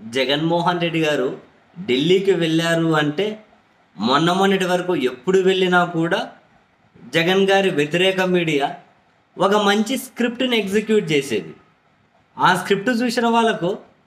జగన్మోహన్ రెడ్డి గారు ఢిల్లీకి వెళ్ళారు అంటే మొన్న మొన్నటి వరకు ఎప్పుడు వెళ్ళినా కూడా జగన్ గారి వ్యతిరేక మీడియా ఒక మంచి స్క్రిప్ట్ని ఎగ్జిక్యూట్ చేసేది ఆ స్క్రిప్ట్ చూసిన వాళ్ళకు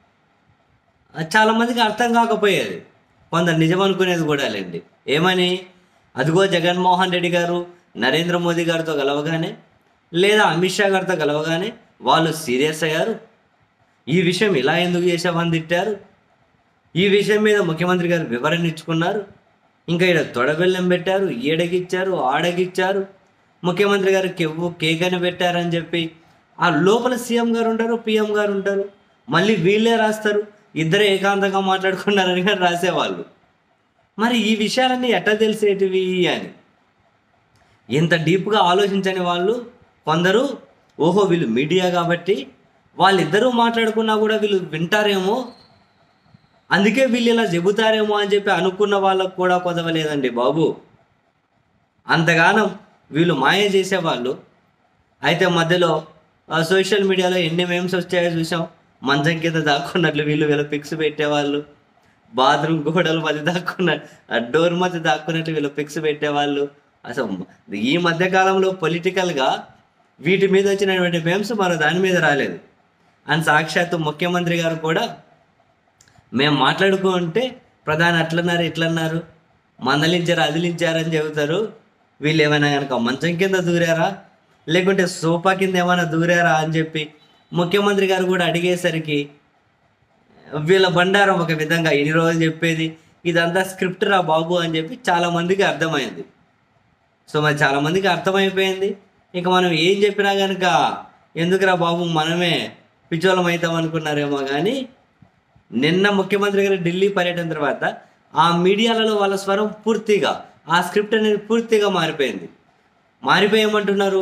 చాలామందికి అర్థం కాకపోయేది కొందరు నిజం అనుకునేది కూడా లేండి ఏమని అదిగో జగన్మోహన్ రెడ్డి గారు నరేంద్ర మోదీ గారితో కలవగానే లేదా అమిత్ షా గారితో కలవగానే వాళ్ళు సీరియస్ అయ్యారు ఈ విషయం ఇలా ఎందుకు చేసామని తిట్టారు ఈ విషయం మీద ముఖ్యమంత్రి గారు వివరణ ఇచ్చుకున్నారు ఇంకా ఇక్కడ తొడబెల్లం పెట్టారు ఈడగిచ్చారు ఆడగిచ్చారు ముఖ్యమంత్రి గారు కెవ్వు కేక్ అని పెట్టారని చెప్పి ఆ లోపల సీఎం గారు ఉంటారు పిఎం గారు ఉంటారు మళ్ళీ వీళ్ళే రాస్తారు ఇద్దరే ఏకాంతంగా మాట్లాడుకున్నారని కానీ రాసేవాళ్ళు మరి ఈ విషయాలన్నీ ఎట్లా తెలిసేటివి అని ఇంత డీప్గా ఆలోచించని వాళ్ళు కొందరు ఓహో వీళ్ళు మీడియా కాబట్టి వాళ్ళిద్దరూ మాట్లాడుకున్నా కూడా వీళ్ళు వింటారేమో అందుకే వీళ్ళు ఇలా చెబుతారేమో అని చెప్పి అనుకున్న వాళ్ళకు కూడా కొదవలేదండి బాబు అంతగానం వీళ్ళు మాయ చేసేవాళ్ళు అయితే మధ్యలో ఆ సోషల్ మీడియాలో ఎన్ని మేమ్స్ వచ్చాయో చూసాం మంచం కింద దాక్కున్నట్లు వీళ్ళు వీళ్ళ పిక్స్ పెట్టేవాళ్ళు బాత్రూమ్ గోడల మధ్య దాక్కున్న ఆ డోర్ మధ్య దాక్కున్నట్లు వీళ్ళు పిక్స్ పెట్టేవాళ్ళు అసలు ఈ మధ్య కాలంలో పొలిటికల్గా వీటి మీద వచ్చినటువంటి మేమ్స్ మరో దాని మీద రాలేదు అండ్ సాక్షాత్తు ముఖ్యమంత్రి గారు కూడా మేము మాట్లాడుకుంటే ప్రధాని అట్లన్నారు ఇట్లన్నారు మందలించారు అదిలించారని చెబుతారు వీళ్ళు ఏమైనా కనుక మంచం కింద దూరారా లేకుంటే సోఫా కింద ఏమైనా దూరారా అని చెప్పి ముఖ్యమంత్రి గారు కూడా అడిగేసరికి వీళ్ళ బండారం ఒక విధంగా ఎన్ని రోజులు చెప్పేది ఇదంతా స్క్రిప్ట్ రా బాబు అని చెప్పి చాలా మందికి అర్థమైంది సో మరి చాలా మందికి అర్థమైపోయింది ఇక మనం ఏం చెప్పినా కనుక ఎందుకురా బాబు మనమే పిచ్చోళం అవుతాం అనుకున్నారేమో కానీ నిన్న ముఖ్యమంత్రి గారు ఢిల్లీ పర్యటన తర్వాత ఆ మీడియాలలో వాళ్ళ స్వరం పూర్తిగా ఆ స్క్రిప్ట్ అనేది పూర్తిగా మారిపోయింది మారిపోయేమంటున్నారు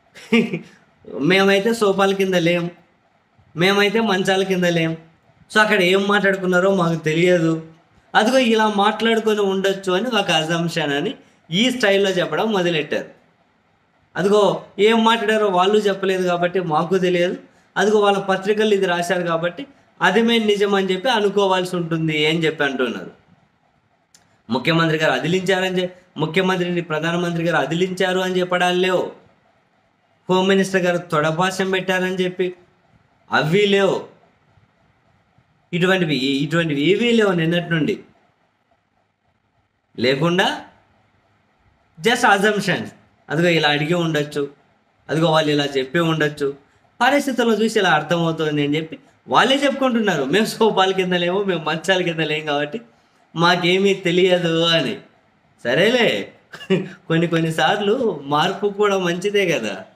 మేమైతే సోఫాల కింద లేం మేమైతే మంచాల కింద లేం సో అక్కడ ఏం మాట్లాడుకున్నారో మాకు తెలియదు అదిగో ఇలా మాట్లాడుకొని ఉండొచ్చు అని ఒక అజంప్షన్ అని ఈ స్టైల్లో చెప్పడం మొదలెట్టారు అదిగో ఏం మాట్లాడారో వాళ్ళు చెప్పలేదు కాబట్టి మాకు తెలియదు అదిగో వాళ్ళ పత్రికలు ఇది రాశారు కాబట్టి అది మేము నిజం అని చెప్పి అనుకోవాల్సి ఉంటుంది అని చెప్పి అంటున్నారు ముఖ్యమంత్రి గారు అదిలించారని చెప్పి ముఖ్యమంత్రిని ప్రధానమంత్రి గారు అదిలించారు అని చెప్పడాలు లేవు హోమ్ మినిస్టర్ గారు తొడపాశం పెట్టారని చెప్పి అవి లేవు ఇటువంటివి ఇటువంటివి ఏవీ లేవు నిన్నటి నుండి లేకుండా జస్ట్ అజంప్షన్స్ అదిగో ఇలా అడిగి ఉండొచ్చు అదిగో వాళ్ళు ఇలా చెప్పి ఉండొచ్చు పరిస్థితులను చూసి ఇలా అర్థమవుతుంది అని చెప్పి వాళ్ళే చెప్పుకుంటున్నారు మేము సోపాల కింద లేము మేము మంచాల కింద లేము కాబట్టి మాకేమీ తెలియదు అని సరేలే కొన్ని కొన్నిసార్లు మార్పు కూడా మంచిదే కదా